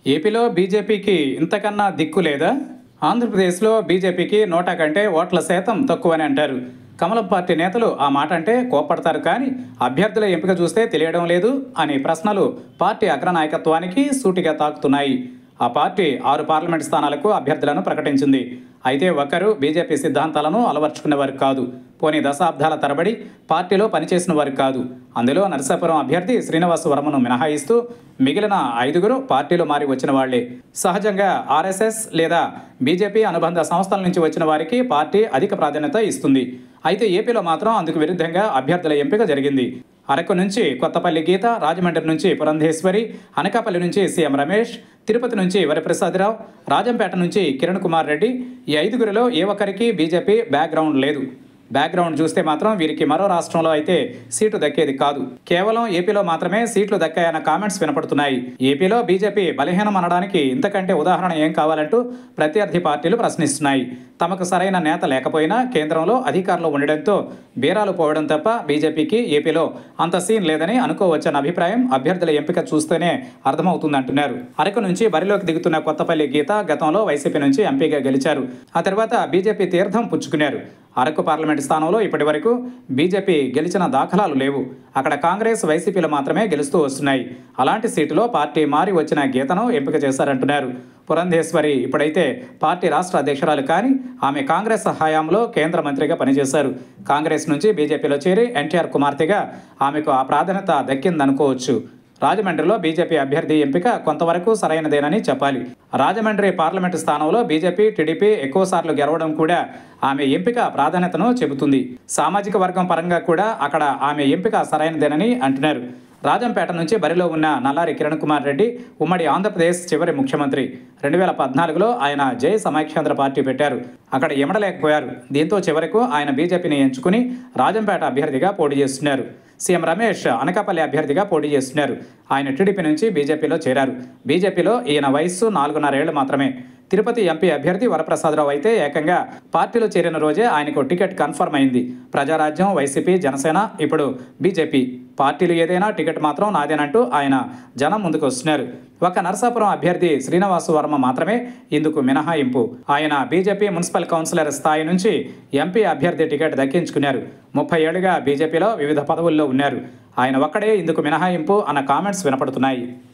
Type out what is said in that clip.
ఏపీలో బీజేపీకి ఇంతకన్నా దిక్కు లేదా ఆంధ్రప్రదేశ్లో బీజేపీకి నోటా కంటే ఓట్ల శాతం తక్కువని అంటారు కమలం పార్టీ నేతలు ఆ మాట అంటే కోప్పడతారు కానీ అభ్యర్థుల ఎంపిక చూస్తే తెలియడం లేదు అనే ప్రశ్నలు పార్టీ అగ్రనాయకత్వానికి సూటిగా తాకుతున్నాయి ఆ పార్టీ ఆరు పార్లమెంట్ స్థానాలకు అభ్యర్థులను ప్రకటించింది అయితే ఒకరు బీజేపీ సిద్ధాంతాలను అలవర్చుకునేవారు కాదు పోనీ దశాబ్దాల తరబడి పార్టీలో పనిచేసిన వారు కాదు అందులో నరసాపురం అభ్యర్థి శ్రీనివాస వర్మను మినహాయిస్తూ మిగిలిన ఐదుగురు పార్టీలో మారి వచ్చిన వాళ్లే సహజంగా ఆర్ఎస్ఎస్ లేదా బీజేపీ అనుబంధ సంస్థల నుంచి వచ్చిన వారికి పార్టీ అధిక ప్రాధాన్యత ఇస్తుంది అయితే ఏపీలో మాత్రం అందుకు విరుద్ధంగా అభ్యర్థుల ఎంపిక జరిగింది అరకు నుంచి కొత్తపల్లి గీత రాజమండ్రి నుంచి పురంధేశ్వరి అనకాపల్లి నుంచి సీఎం రమేష్ తిరుపతి నుంచి వరప్రసాదరావు రాజంపేట నుంచి కిరణ్ కుమార్ రెడ్డి ఈ ఐదుగురిలో ఏ ఒక్కరికి బీజేపీ బ్యాక్గ్రౌండ్ లేదు బ్యాక్గ్రౌండ్ చూస్తే మాత్రం వీరికి మరో రాష్ట్రంలో అయితే సీటు దక్కేది కాదు కేవలం ఏపీలో మాత్రమే సీట్లు దక్కాయన్న కామెంట్స్ వినపడుతున్నాయి ఏపీలో బీజేపీ బలహీనం అనడానికి ఇంతకంటే ఉదాహరణ ఏం కావాలంటూ ప్రత్యర్థి పార్టీలు ప్రశ్నిస్తున్నాయి తమకు సరైన నేత లేకపోయినా కేంద్రంలో అధికారంలో ఉండడంతో బీరాలు పోవడం తప్ప బీజేపీకి ఏపీలో అంత సీన్ లేదని అనుకోవచ్చన్న అభిప్రాయం అభ్యర్థుల ఎంపిక చూస్తేనే అర్థమవుతుందంటున్నారు అరకు నుంచి బరిలోకి దిగుతున్న కొత్తపల్లి గీత గతంలో వైసీపీ నుంచి ఎంపీగా గెలిచారు ఆ తర్వాత బీజేపీ తీర్థం పుచ్చుకున్నారు అరకు పార్లమెంట్ స్థానంలో ఇప్పటి వరకు బీజేపీ గెలిచిన దాఖలాలు లేవు అక్కడ కాంగ్రెస్ వైసీపీలు మాత్రమే గెలుస్తూ వస్తున్నాయి అలాంటి సీటులో పార్టీ మారి వచ్చిన గీతను ఎంపిక చేశారంటున్నారు పురంధేశ్వరి ఇప్పుడైతే పార్టీ రాష్ట్ర అధ్యక్షురాలు కానీ ఆమె కాంగ్రెస్ హయాంలో కేంద్ర మంత్రిగా పనిచేశారు కాంగ్రెస్ నుంచి బీజేపీలో చేరి ఎన్టీఆర్ కుమార్తెగా ఆమెకు ఆ ప్రాధాన్యత దక్కిందనుకోవచ్చు రాజమండ్రిలో బీజేపీ అభ్యర్థి ఎంపిక కొంతవరకు సరైనదేనని చెప్పాలి రాజమండ్రి పార్లమెంటు స్థానంలో బీజేపీ టీడీపీ ఎక్కువసార్లు గెలవడం కూడా ఆమె ఎంపిక ప్రాధాన్యతను చెబుతుంది సామాజిక వర్గం పరంగా కూడా అక్కడ ఆమె ఎంపిక సరైనదేనని అంటున్నారు రాజంపేట నుంచి బరిలో ఉన్న నల్లారి కిరణ్ కుమార్ రెడ్డి ఉమ్మడి ఆంధ్రప్రదేశ్ చివరి ముఖ్యమంత్రి రెండు వేల పద్నాలుగులో ఆయన జై సమైక్యాంధ్ర పార్టీ పెట్టారు అక్కడ ఎమడలేకపోయారు దీంతో చివరకు ఆయన బీజేపీని ఎంచుకుని రాజంపేట అభ్యర్థిగా పోటీ చేస్తున్నారు సీఎం రమేష్ అనకాపల్లి అభ్యర్థిగా పోటీ చేస్తున్నారు ఆయన టీడీపీ నుంచి బీజేపీలో చేరారు బీజేపీలో ఈయన వయస్సు నాలుగున్నరేళ్లు మాత్రమే తిరుపతి ఎంపీ అభ్యర్థి వరప్రసాదరావు అయితే ఏకంగా పార్టీలో చేరిన రోజే ఆయనకు టికెట్ కన్ఫర్మ్ అయింది ప్రజారాజ్యం వైసీపీ జనసేన ఇప్పుడు బీజేపీ పార్టీలు ఏదైనా టికెట్ మాత్రం నాదేనంటూ ఆయన జనం ముందుకు వస్తున్నారు ఒక నరసాపురం అభ్యర్థి శ్రీనివాసు వర్మ మాత్రమే ఇందుకు మినహాయింపు ఆయన బీజేపీ మున్సిపల్ కౌన్సిలర్ స్థాయి నుంచి ఎంపీ అభ్యర్థి టికెట్ దక్కించుకున్నారు ముప్పై ఏళ్లుగా బీజేపీలో వివిధ పదవుల్లో ఉన్నారు ఆయన ఒక్కడే ఇందుకు మినహాయింపు అన్న కామెంట్స్ వినపడుతున్నాయి